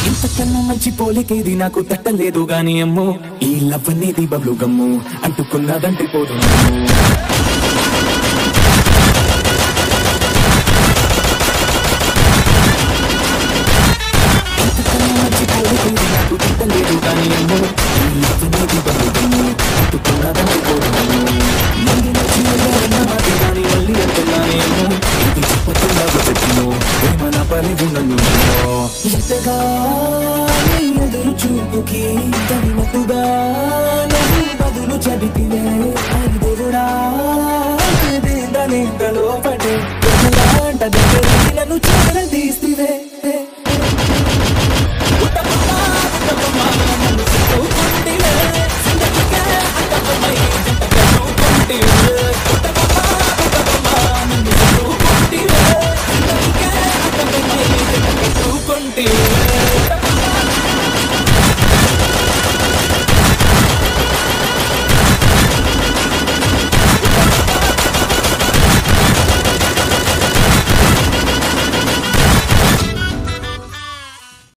ఇంతకన్నా మంచి పోలికేది నాకు తట్టలేదు గాని అమ్మో ఈ లవ్ అనేది బబ్లు గమ్ము అంటుకున్నదంటే పోదు ఇంతకన్నా మంచి పోలికేది నాకు తట్టలేదు గాని అమ్మో ఈ లవ్ అనేది బబ్లు గమ్ము అంటుకున్నదంటే పోదు మందిన జీవన మాటి గాని మళ్ళీ అంటున్నానే అమ్మో ఇది చెప్పకుండా చెప్పినో ప్రేమ నా పని నన్ను ఎంతగా నీ ఎదురు చూపుకి తగినట్టుగా నువ్వు బదులు చదివితే అది దేవుడా నిందలో పడే నన్ను చేరదీస్తే